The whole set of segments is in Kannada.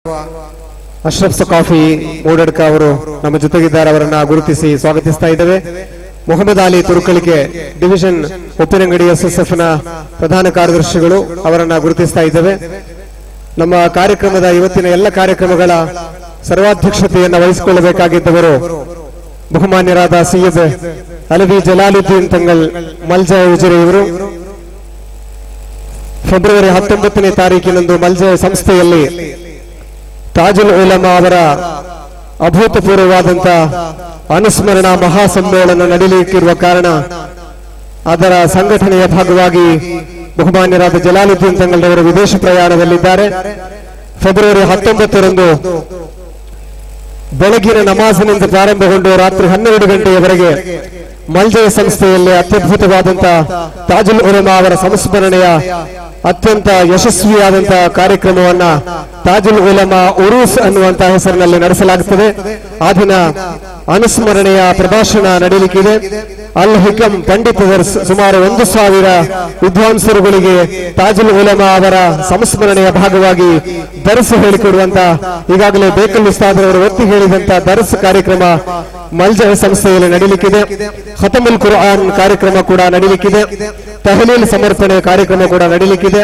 ಅಶ್ರಫ್ ಸಕಾಫಿ ಮೂಡಡ್ಕ ಅವರು ನಮ್ಮ ಜೊತೆಗಿದ್ದಾರೆ ಅವರನ್ನ ಗುರುತಿಸಿ ಸ್ವಾಗತಿಸ್ತಾ ಇದ್ದೇವೆ ಮೊಹಮ್ಮದ್ ಅಲಿ ತುರುಕಳಿಕೆ ಡಿವಿಷನ್ ಉಪ್ಪಿನಂಗಡಿ ಎಸ್ಎಸ್ಎಫ್ ನ ಪ್ರಧಾನ ಕಾರ್ಯದರ್ಶಿಗಳು ಅವರನ್ನ ಗುರುತಿಸ್ತಾ ಇದ್ದೇವೆ ನಮ್ಮ ಕಾರ್ಯಕ್ರಮದ ಇವತ್ತಿನ ಎಲ್ಲ ಕಾರ್ಯಕ್ರಮಗಳ ಸರ್ವಾಧ್ಯಕ್ಷತೆಯನ್ನು ವಹಿಸಿಕೊಳ್ಳಬೇಕಾಗಿದ್ದವರು ಬಹುಮಾನ್ಯರಾದ ಸೈಯದ್ ಅಲವಿ ಜಲಾಲುದ್ದೀನ್ ತಂಗಲ್ ಮಲ್ಜಾ ಉಜಿರೆ ಇವರು ಫೆಬ್ರವರಿ ಹತ್ತೊಂಬತ್ತನೇ ತಾರೀಕಿನಂದು ಮಲ್ಜಾ ಸಂಸ್ಥೆಯಲ್ಲಿ ತಾಜುಲ್ ಉಲಮಾ ಅವರ ಅಭೂತಪೂರ್ವವಾದಂತ ಅನುಸ್ಮರಣಾ ಮಹಾಸಮ್ಮೇಳನ ನಡೆಯಲಿಕ್ಕಿರುವ ಕಾರಣ ಅದರ ಸಂಘಟನೆಯ ಭಾಗವಾಗಿ ಬಹುಮಾನ್ಯರಾದ ಜಲಾಲುದ್ದೀನ್ ತಂಗಲ್ರವರು ವಿದೇಶ ಪ್ರಯಾಣದಲ್ಲಿದ್ದಾರೆ ಫೆಬ್ರವರಿ ಹತ್ತೊಂಬತ್ತರಂದು ಬೆಳಗಿನ ನಮಾಜಿನಿಂದ ಪ್ರಾರಂಭಗೊಂಡು ರಾತ್ರಿ ಹನ್ನೆರಡು ಗಂಟೆಯವರೆಗೆ ಮಲ್ಜಯ ಸಂಸ್ಥೆಯಲ್ಲಿ ಅತ್ಯದ್ಭುತವಾದಂತ ತಾಜುಲ್ ಉಲಮಾ ಅವರ ಸಂಸ್ಮರಣೆಯ ಅತ್ಯಂತ ಯಶಸ್ವಿಯಾದಂತಹ ಕಾರ್ಯಕ್ರಮವನ್ನ ತಾಜುಲ್ ಉಲಮಾ ಉರೂಸ್ ಅನ್ನುವಂತಹ ಹೆಸರಿನಲ್ಲಿ ನಡೆಸಲಾಗುತ್ತದೆ ಆ ದಿನ ಅನುಸ್ಮರಣೆಯ ಪ್ರಭಾಷಣ ನಡೆಯಲಿಕ್ಕಿದೆ ಅಲ್ ಹಿಕಂ ಪಂಡಿತರ ಸ- ಸುಮಾರು ಒಂದು ಸಾವಿರ ವಿದ್ವಾಂಸರುಗಳಿಗೆ ತಾಜುಲ್ ಉಲಮಾ ಅವರ ಸಂಸ್ಮರಣೆಯ ಭಾಗವಾಗಿ ದರ್ಸ್ ಹೇಳಿಕೊಡುವಂತ ಈಗಾಗಲೇ ಬೇಕಲ್ ಉಸ್ತಾದರವರು ಒತ್ತಿ ಹೇಳಿದಂತ ದರ್ಸ್ ಕಾರ್ಯಕ್ರಮ ಮಲ್ಜಹ ಸಂಸ್ಥೆಯಲ್ಲಿ ನಡೆಯಲಿಕ್ಕಿದೆ ಖತಮುಲ್ ಕುರ್ಆನ್ ಕಾರ್ಯಕ್ರಮ ಕೂಡ ನಡೆಯಲಿಕ್ಕಿದೆ ತಹಲೀಲ್ ಸಮರ್ಪಣೆ ಕಾರ್ಯಕ್ರಮ ಕೂಡ ನಡೆಯಲಿಕ್ಕಿದೆ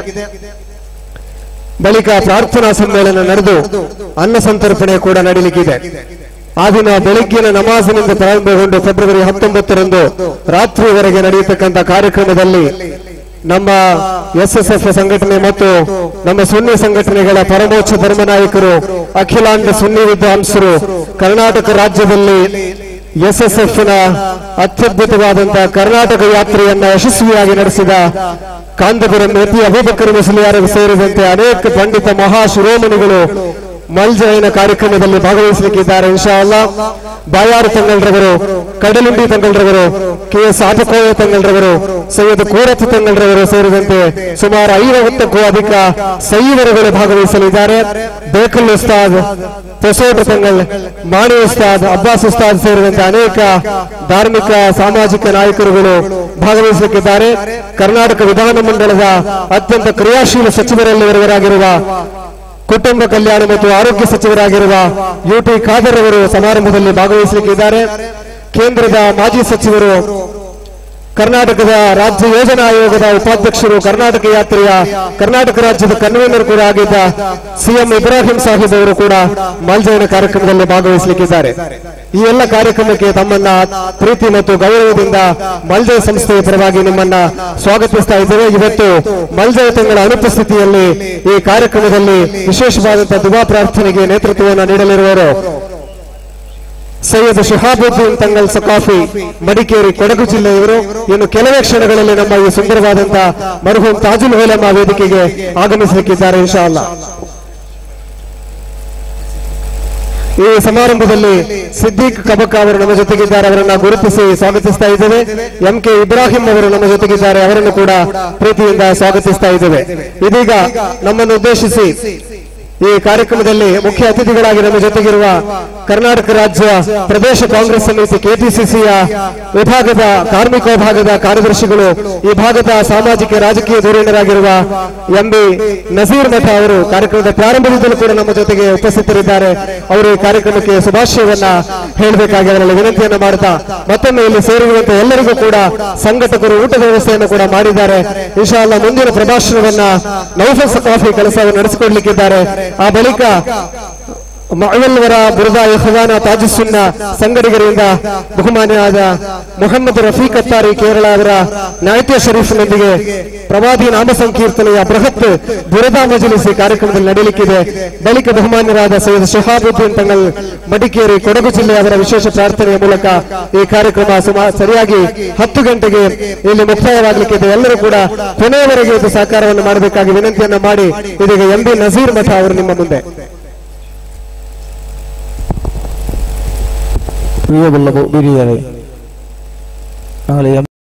ಬಳಿಕ ಪ್ರಾರ್ಥನಾ ಸಮ್ಮೇಳನ ನಡೆದು ಅನ್ನ ಸಂತರ್ಪಣೆ ಕೂಡ ನಡೆಯಲಿಕ್ಕಿದೆ ಆ ದಿನ ಬೆಳಗ್ಗಿನ ನಮಾಜಿನಿಂದ ಪ್ರಾರಂಭಗೊಂಡು ಫೆಬ್ರವರಿ ಹತ್ತೊಂಬತ್ತರಂದು ರಾತ್ರಿವರೆಗೆ ನಡೆಯತಕ್ಕಂಥ ಕಾರ್ಯಕ್ರಮದಲ್ಲಿ ನಮ್ಮ ಎಸ್ ಎಸ್ ಎಫ್ ಸಂಘಟನೆ ಮತ್ತು ನಮ್ಮ ಸುನ್ನಿ ಸಂಘಟನೆಗಳ ಪರಮೋಚ್ಚ ಧರ್ಮ ನಾಯಕರು ಅಖಿಲಾಂಡ ಸುನ್ನಿ ವಿದ್ವಾಂಸರು ಕರ್ನಾಟಕ ರಾಜ್ಯದಲ್ಲಿ ಎಸ್ ಎಸ್ ಎಫ್ ನ ಅತ್ಯದ್ಭುತವಾದಂತಹ ಕರ್ನಾಟಕ ಯಾತ್ರೆಯನ್ನ ಯಶಸ್ವಿಯಾಗಿ ನಡೆಸಿದ ಕಾಂದಪುರಂ ಎಪಿ ಅಬೂಬಕರ್ ಮುಸ್ಲಿಯಾರಿಗೆ ಸೇರಿದಂತೆ ಅನೇಕ ಪಂಡಿತ ಮಹಾ ಶಿರೋಮಣಿಗಳು ಮಲ್ಜಯನ ಕಾರ್ಯಕ್ರಮದಲ್ಲಿ ಭಾಗವಹಿಸಲಿಕ್ಕಿದ್ದಾರೆ ಇನ್ಶಾ ಅಲ್ಲಾ ಬಾಯಾರು ತಂಗಲ್ರವರು ಕಡಲುಂಡಿ ತಂಗಲ್ರವರು ಕೆ ಎಸ್ ಆಟಕೋಯ ತಂಗಲ್ರವರು ಸೈಯದ್ ಕೋರತ್ ತಂಗಲ್ರವರು ಸೇರಿದಂತೆ ಸುಮಾರು ಐವತ್ತಕ್ಕೂ ಅಧಿಕ ಸೈವರುಗಳು ಭಾಗವಹಿಸಲಿದ್ದಾರೆ ಬೇಕಲ್ ಉಸ್ತಾದ್ ಪೊಸೋಟ ತಂಗಲ್ ಮಾಣಿ ಉಸ್ತಾದ್ ಅಬ್ಬಾಸ್ ಉಸ್ತಾದ್ ಸೇರಿದಂತೆ ಅನೇಕ ಧಾರ್ಮಿಕ ಸಾಮಾಜಿಕ ನಾಯಕರುಗಳು ಭಾಗವಹಿಸಲಿಕ್ಕಿದ್ದಾರೆ ಕರ್ನಾಟಕ ವಿಧಾನಮಂಡಲದ ಅತ್ಯಂತ ಕ್ರಿಯಾಶೀಲ ಸಚಿವರಲ್ಲಿ ಒರ್ವರಾಗಿರುವ ಕುಟುಂಬ ಕಲ್ಯಾಣ ಮತ್ತು ಆರೋಗ್ಯ ಸಚಿವರಾಗಿರುವ ಯು ಟಿ ಖಾದರ್ ಅವರು ಸಮಾರಂಭದಲ್ಲಿ ಭಾಗವಹಿಸಲಿಕ್ಕಿದ್ದಾರೆ ಕೇಂದ್ರದ ಮಾಜಿ ಸಚಿವರು ಕರ್ನಾಟಕದ ರಾಜ್ಯ ಯೋಜನಾ ಆಯೋಗದ ಉಪಾಧ್ಯಕ್ಷರು ಕರ್ನಾಟಕ ಯಾತ್ರೆಯ ಕರ್ನಾಟಕ ರಾಜ್ಯದ ಕನ್ವೀನರ್ ಕೂಡ ಆಗಿದ್ದ ಸಿಎಂ ಇಬ್ರಾಹಿಂ ಸಾಹಿಬ್ ಅವರು ಕೂಡ ಮಾಲ್ಜಯನ ಕಾರ್ಯಕ್ರಮದಲ್ಲಿ ಭಾಗವಹಿಸಲಿಕ್ಕಿದ್ದಾರೆ ಈ ಎಲ್ಲ ಕಾರ್ಯಕ್ರಮಕ್ಕೆ ತಮ್ಮನ್ನ ಪ್ರೀತಿ ಮತ್ತು ಗೌರವದಿಂದ ಮಲ್ಜಯ ಸಂಸ್ಥೆಯ ಪರವಾಗಿ ನಿಮ್ಮನ್ನ ಸ್ವಾಗತಿಸ್ತಾ ಇದ್ದೇವೆ ಇವತ್ತು ಮಲ್ಜಯ ತಂಗಳ ಅನುಪಸ್ಥಿತಿಯಲ್ಲಿ ಈ ಕಾರ್ಯಕ್ರಮದಲ್ಲಿ ವಿಶೇಷವಾದಂತಹ ದುಬಾ ಪ್ರಾರ್ಥನೆಗೆ ನೇತೃತ್ವವನ್ನು ನೀಡಲಿರುವವರು ಸೈಯದ್ ಶಿಹಾಬುದ್ದೀನ್ ತಂಗಲ್ ಸಕಾಫಿ ಮಡಿಕೇರಿ ಕೊಡಗು ಜಿಲ್ಲೆಯವರು ಇನ್ನು ಕೆಲವೇ ಕ್ಷಣಗಳಲ್ಲಿ ನಮ್ಮ ಈ ಸುಂದರವಾದಂತಹ ಮರುಹುಂ ತಾಜುಲ್ ಉಲಮಾ ವೇದಿಕೆಗೆ ಆಗಮಿಸಲಿಕ್ಕಿದ್ದಾರೆ ಇನ್ಶಾ ಅಲ್ಲಾ ಈ ಸಮಾರಂಭದಲ್ಲಿ ಸಿದ್ದಿಕ್ ಕಬಕ ಅವರು ನಮ್ಮ ಜೊತೆಗಿದ್ದಾರೆ ಅವರನ್ನ ಗುರುತಿಸಿ ಸ್ವಾಗತಿಸ್ತಾ ಇದ್ದೇವೆ ಎಂ ಕೆ ಇಬ್ರಾಹಿಂ ಅವರು ನಮ್ಮ ಜೊತೆಗಿದ್ದಾರೆ ಅವರನ್ನು ಕೂಡ ಪ್ರೀತಿಯಿಂದ ಸ್ವಾಗತಿಸ್ತಾ ಇದ್ದೇವೆ ಇದೀಗ ನಮ್ಮನ್ನು ಉದ್ದೇಶಿಸಿ ಈ ಕಾರ್ಯಕ್ರಮದಲ್ಲಿ ಮುಖ್ಯ ಅತಿಥಿಗಳಾಗಿ ನಮ್ಮ ಜೊತೆಗಿರುವ ಕರ್ನಾಟಕ ರಾಜ್ಯ ಪ್ರದೇಶ ಕಾಂಗ್ರೆಸ್ ಸಮಿತಿ ಕೆಪಿಸಿಸಿಯ ವಿಭಾಗದ ಕಾರ್ಮಿಕ ವಿಭಾಗದ ಕಾರ್ಯದರ್ಶಿಗಳು ಈ ಭಾಗದ ಸಾಮಾಜಿಕ ರಾಜಕೀಯ ಧೋರಣರಾಗಿರುವ ಎಂ ಬಿ ನಜೀರ್ ಮಠ ಅವರು ಕಾರ್ಯಕ್ರಮದ ಪ್ರಾರಂಭದಿಂದಲೂ ಕೂಡ ನಮ್ಮ ಜೊತೆಗೆ ಉಪಸ್ಥಿತರಿದ್ದಾರೆ ಅವರು ಈ ಕಾರ್ಯಕ್ರಮಕ್ಕೆ ಶುಭಾಶಯವನ್ನ ಹೇಳಬೇಕಾಗಿ ಅವರಲ್ಲಿ ವಿನಂತಿಯನ್ನ ಮಾಡ್ತಾ ಮತ್ತೊಮ್ಮೆ ಇಲ್ಲಿ ಸೇರಿರುವಂತಹ ಎಲ್ಲರಿಗೂ ಕೂಡ ಸಂಘಟಕರು ಊಟದ ವ್ಯವಸ್ಥೆಯನ್ನು ಕೂಡ ಮಾಡಿದ್ದಾರೆ ಇನ್ಶಾಲ್ಲ ಮುಂದಿನ ಪ್ರಭಾಷಣವನ್ನ ನೌಫಲ್ ಸಕಾಫಿ ಕೆಲಸವನ್ನು ನಡೆಸಿಕೊಡ್ಲಿಕ್ಕಿದ್ದಾರೆ ಆ ಬಳಿಕ ಮಳವಲ್ವರ ಬುರ್ದಾ ಯಹವಾನ ತಾಜುಸುನ್ನ ಸಂಗಡಿಗರಿಂದ ಬಹುಮಾನ್ಯರಾದ ಮೊಹಮ್ಮದ್ ರಫೀಕ್ ಅತ್ತಾರಿ ಕೇರಳ ಅವರ ನಾಟ್ಯ ಶರೀಫ್ನೊಂದಿಗೆ ಪ್ರವಾದಿ ನಾಮ ಸಂಕೀರ್ತನೆಯ ಬೃಹತ್ ಬುರದಾ ಮಜಲಿಸಿ ಕಾರ್ಯಕ್ರಮದಲ್ಲಿ ನಡೆಯಲಿಕ್ಕಿದೆ ಬಳಿಕ ಬಹುಮಾನ್ಯರಾದ ಸೈಯದ್ ಶಹಾಬುದ್ದೀನ್ ತಂಗಲ್ ಮಡಿಕೇರಿ ಕೊಡಗು ಜಿಲ್ಲೆ ಅವರ ವಿಶೇಷ ಪ್ರಾರ್ಥನೆಯ ಮೂಲಕ ಈ ಕಾರ್ಯಕ್ರಮ ಸುಮಾರು ಸರಿಯಾಗಿ ಹತ್ತು ಗಂಟೆಗೆ ಇಲ್ಲಿ ಮುಕ್ತಾಯವಾಗಲಿಕ್ಕಿದೆ ಎಲ್ಲರೂ ಕೂಡ ಕೊನೆಯವರೆಗೆ ಇದು ಸಹಕಾರವನ್ನು ಮಾಡಬೇಕಾಗಿ ವಿನಂತಿಯನ್ನ ಮಾಡಿ ಇದೀಗ ಎಂ ಬಿ ನಜೀರ್ ಮಠ ಅವರು ನಿಮ್ಮ ಮುಂದೆ പ്രിയമുള്ള മുഅ്മിനീങ്ങളെ നാളെ